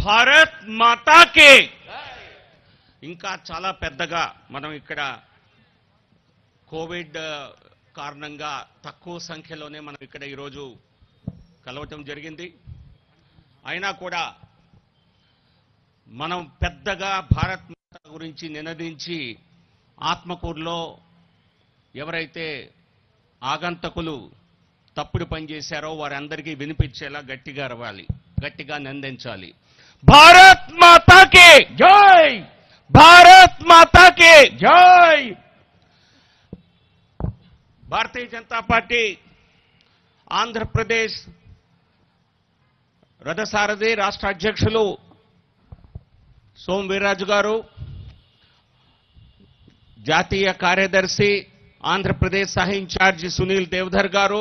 భారత్ మాతాకే ఇంకా చాలా పెద్దగా మనం ఇక్కడ కోవిడ్ ఆ, కారణంగా తక్కువ సంఖ్యలోనే మనం ఇక్కడ ఈరోజు కలవటం జరిగింది అయినా కూడా మనం పెద్దగా భారత్ మాత గురించి నినదించి ఆత్మకూరులో ఎవరైతే ఆగంతకులు తప్పుడు పని చేశారో వారందరికీ వినిపించేలా గట్టిగా అరవాలి గట్టిగా నందించాలి భారత్ మాతాకి జై భారత్ మాతాకి జై భారతీయ జనతా పార్టీ ఆంధ్రప్రదేశ్ రథసారథి రాష్ట్ర అధ్యక్షులు సోమ వీర్రాజు గారు జాతీయ కార్యదర్శి ఆంధ్రప్రదేశ్ సహ ఇన్ఛార్జి సునీల్ దేవధర్ గారు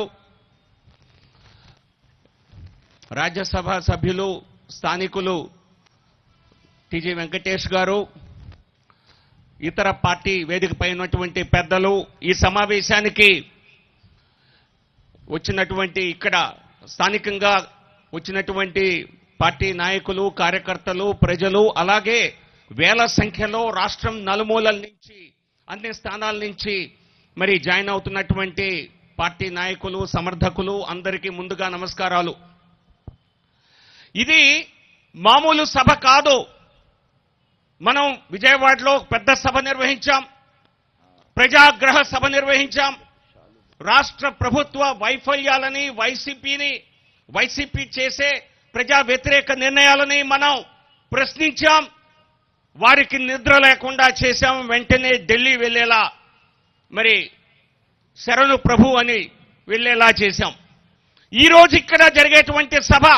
రాజ్యసభ సభ్యులు స్థానికులు టిజి వెంకటేష్ గారు ఇతర పార్టీ వేదికపై ఉన్నటువంటి పెద్దలు ఈ సమావేశానికి వచ్చినటువంటి ఇక్కడ స్థానికంగా వచ్చినటువంటి పార్టీ నాయకులు కార్యకర్తలు ప్రజలు అలాగే వేల సంఖ్యలో రాష్ట్రం నలుమూలల నుంచి అన్ని స్థానాల నుంచి మరి జాయిన్ అవుతున్నటువంటి పార్టీ నాయకులు సమర్థకులు అందరికీ ముందుగా నమస్కారాలు ఇది మామూలు సభ కాదు మనం విజయవాడలో ఒక పెద్ద సభ నిర్వహించాం ప్రజాగ్రహ సభ నిర్వహించాం రాష్ట్ర ప్రభుత్వ వైఫల్యాలని వైసీపీని వైసీపీ చేసే ప్రజా వ్యతిరేక నిర్ణయాలని మనం ప్రశ్నించాం వారికి నిద్ర లేకుండా చేశాం వెంటనే ఢిల్లీ వెళ్ళేలా మరి శరణు ప్రభు అని వెళ్ళేలా చేశాం ఈ రోజు ఇక్కడ జరిగేటువంటి సభ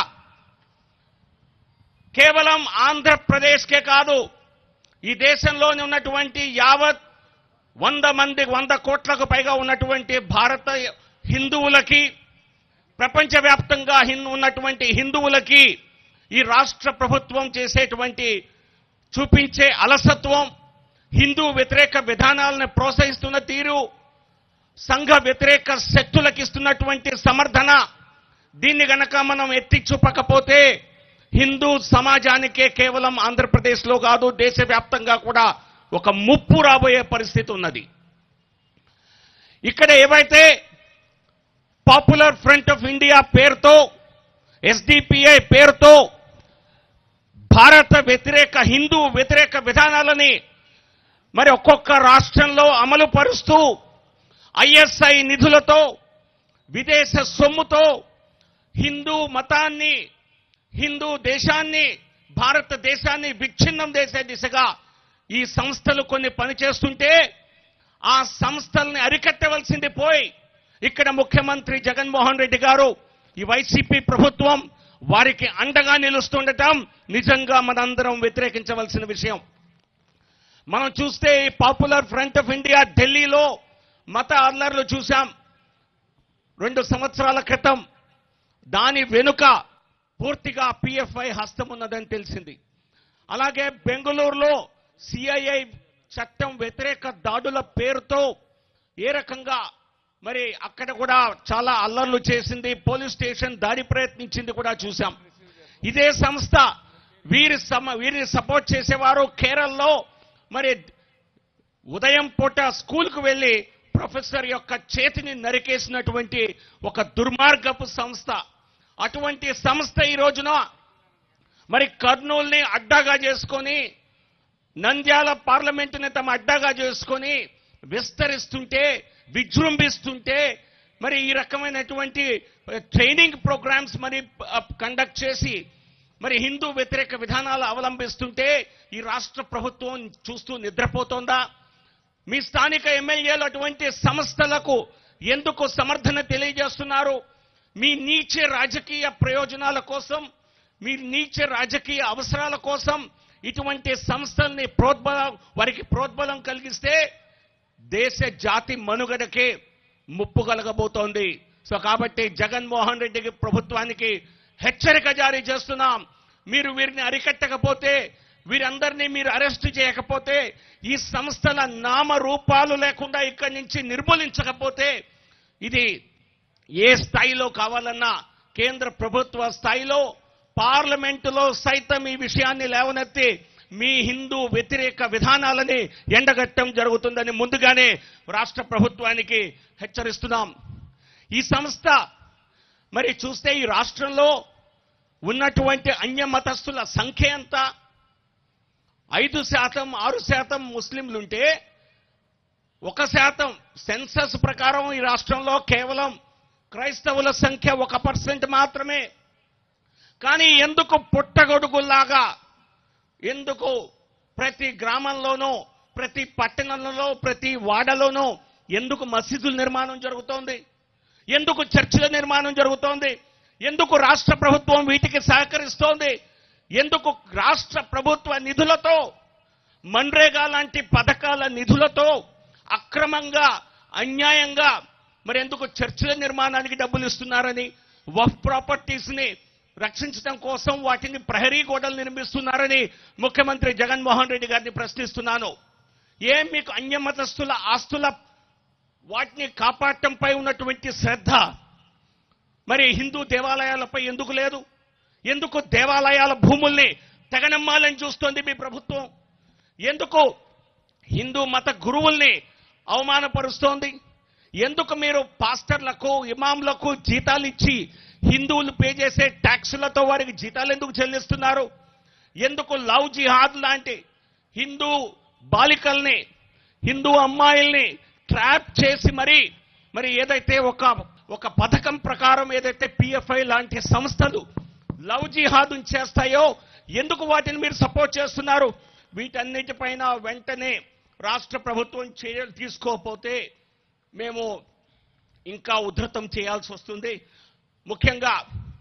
కేవలం ఆంధ్రప్రదేశ్కే కాదు ఈ దేశంలోని ఉన్నటువంటి యావత్ వంద మంది వంద కోట్లకు పైగా ఉన్నటువంటి భారత హిందువులకి ప్రపంచవ్యాప్తంగా హిందూ ఉన్నటువంటి హిందువులకి ఈ రాష్ట్ర ప్రభుత్వం చేసేటువంటి చూపించే అలసత్వం హిందూ వ్యతిరేక విధానాలను ప్రోత్సహిస్తున్న తీరు సంఘ వ్యతిరేక శక్తులకు ఇస్తున్నటువంటి సమర్థన దీన్ని గనక మనం ఎత్తి చూపకపోతే హిందూ సమాజానికే కేవలం ఆంధ్రప్రదేశ్లో కాదు దేశవ్యాప్తంగా కూడా ఒక ముప్పు రాబోయే పరిస్థితి ఉన్నది ఇక్కడ ఏవైతే పాపులర్ ఫ్రంట్ ఆఫ్ ఇండియా పేరుతో ఎస్డిపిఐ పేరుతో భారత వ్యతిరేక హిందూ వ్యతిరేక విధానాలని మరి ఒక్కొక్క రాష్ట్రంలో అమలు పరుస్తూ ఐఎస్ఐ నిధులతో విదేశ సొమ్ముతో హిందూ మతాన్ని హిందూ దేశాన్ని భారతదేశాన్ని విచ్ఛిన్నం చేసే దిశగా ఈ సంస్థలు కొన్ని పనిచేస్తుంటే ఆ సంస్థల్ని అరికట్టవలసింది పోయి ఇక్కడ ముఖ్యమంత్రి జగన్మోహన్ రెడ్డి గారు ఈ వైసీపీ ప్రభుత్వం వారికి అండగా నిలుస్తుండటం నిజంగా మనందరం వ్యతిరేకించవలసిన విషయం మనం చూస్తే ఈ పాపులర్ ఫ్రంట్ ఆఫ్ ఇండియా ఢిల్లీలో మత అల్లర్లు చూశాం రెండు సంవత్సరాల క్రితం దాని వెనుక పూర్తిగా పిఎఫ్ఐ హస్తం ఉన్నదని తెలిసింది అలాగే బెంగళూరులో సిఐఐ చట్టం వ్యతిరేక దాడుల పేరుతో ఏ రకంగా మరి అక్కడ కూడా చాలా అల్లర్లు చేసింది పోలీస్ స్టేషన్ దాడి ప్రయత్నించింది కూడా చూశాం ఇదే సంస్థ వీరి సమ వీరిని సపోర్ట్ చేసేవారు కేరళలో మరి ఉదయం పూట స్కూల్కు వెళ్లి ప్రొఫెసర్ యొక్క చేతిని నరికేసినటువంటి ఒక దుర్మార్గపు సంస్థ అటువంటి సంస్థ ఈ రోజున మరి కర్నూల్ని అడ్డాగా చేసుకొని నంద్యాల పార్లమెంటుని తమ అడ్డాగా చేసుకొని విస్తరిస్తుంటే విజృంభిస్తుంటే మరి ఈ రకమైనటువంటి ట్రైనింగ్ ప్రోగ్రామ్స్ మరి కండక్ట్ చేసి మరి హిందూ వ్యతిరేక విధానాలు అవలంబిస్తుంటే ఈ రాష్ట్ర ప్రభుత్వం చూస్తూ నిద్రపోతోందా మీ స్థానిక ఎమ్మెల్యేలు అటువంటి సంస్థలకు ఎందుకు సమర్థన తెలియజేస్తున్నారు మీ నీచ రాజకీయ ప్రయోజనాల కోసం మీ నీచ రాజకీయ అవసరాల కోసం ఇటువంటి సంస్థల్ని ప్రోద్బలం వారికి ప్రోద్బలం కలిగిస్తే దేశ జాతి మనుగడకే ముప్పు కలగబోతోంది సో కాబట్టి జగన్మోహన్ రెడ్డికి ప్రభుత్వానికి హెచ్చరిక జారీ చేస్తున్నాం మీరు వీరిని అరికట్టకపోతే వీరందరినీ మీరు అరెస్ట్ చేయకపోతే ఈ సంస్థల నామరూపాలు లేకుండా ఇక్కడి నుంచి నిర్మూలించకపోతే ఇది ఏ స్థాయిలో కావాలన్నా కేంద్ర ప్రభుత్వ స్థాయిలో పార్లమెంటులో సైతం ఈ విషయాన్ని లేవనెత్తి మీ హిందూ వ్యతిరేక విధానాలని ఎండగట్టడం జరుగుతుందని ముందుగానే రాష్ట్ర ప్రభుత్వానికి హెచ్చరిస్తున్నాం ఈ సంస్థ మరి చూస్తే ఈ రాష్ట్రంలో ఉన్నటువంటి అన్య మతస్థుల సంఖ్య ఎంత ఐదు శాతం ఆరు శాతం ముస్లింలుంటే ఒక శాతం సెన్సస్ ప్రకారం ఈ రాష్ట్రంలో కేవలం క్రైస్తవుల సంఖ్య ఒక పర్సెంట్ మాత్రమే కానీ ఎందుకు పుట్టగొడుగులాగా ఎందుకు ప్రతి గ్రామంలోనూ ప్రతి పట్టణంలో ప్రతి వాడలోనూ ఎందుకు మసీదుల నిర్మాణం జరుగుతోంది ఎందుకు చర్చిల నిర్మాణం జరుగుతోంది ఎందుకు రాష్ట్ర ప్రభుత్వం వీటికి సహకరిస్తోంది ఎందుకు రాష్ట్ర ప్రభుత్వ నిధులతో మన్రేగా లాంటి పథకాల నిధులతో అక్రమంగా అన్యాయంగా మరి ఎందుకు చర్చిల నిర్మాణానికి డబ్బులు ఇస్తున్నారని వఫ్ ప్రాపర్టీస్ ని రక్షించడం కోసం వాటిని ప్రహరీ గోడలు నిర్మిస్తున్నారని ముఖ్యమంత్రి జగన్మోహన్ రెడ్డి గారిని ప్రశ్నిస్తున్నాను ఏం మీకు అన్యమతస్థుల ఆస్తుల వాటిని కాపాడటంపై ఉన్నటువంటి శ్రద్ధ మరి హిందూ దేవాలయాలపై ఎందుకు లేదు ఎందుకు దేవాలయాల భూముల్ని తెగనమ్మాలని చూస్తోంది మీ ప్రభుత్వం ఎందుకు హిందూ మత గురువుల్ని అవమానపరుస్తోంది ఎందుకు మీరు పాస్టర్లకు ఇమాంలకు జీతాలు ఇచ్చి హిందువులు పే చేసే ట్యాక్సులతో వారికి జీతాలు ఎందుకు చెల్లిస్తున్నారు ఎందుకు లవ్ జిహాద్ లాంటి హిందూ బాలికల్ని హిందూ అమ్మాయిల్ని ట్రాప్ చేసి మరి మరి ఏదైతే ఒక ఒక పథకం ప్రకారం ఏదైతే పిఎఫ్ఐ లాంటి సంస్థలు లవ్ జిహాద్ చేస్తాయో ఎందుకు వాటిని మీరు సపోర్ట్ చేస్తున్నారు వీటన్నిటిపైన వెంటనే రాష్ట్ర ప్రభుత్వం చర్యలు తీసుకోకపోతే మేము ఇంకా ఉధృతం చేయాల్సి వస్తుంది ముఖ్యంగా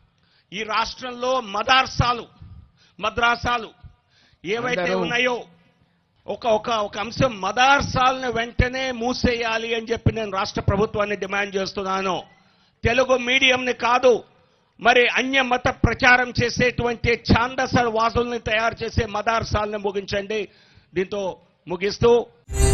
ఈ రాష్ట్రంలో మదార్సాలు మద్రాసాలు ఏవైతే అందరూ- ఉన్నాయో ఒక ఒక ఒక అంశం మదార్సాలను వెంటనే మూసేయాలి అని చెప్పి నేను రాష్ట్ర ప్రభుత్వాన్ని డిమాండ్ చేస్తున్నాను తెలుగు మీడియంని కాదు మరి అన్య మత ప్రచారం చేసేటువంటి ఛాందస వాసుల్ని తయారు చేసే మదార్సాలను ముగించండి దీంతో ముగిస్తూ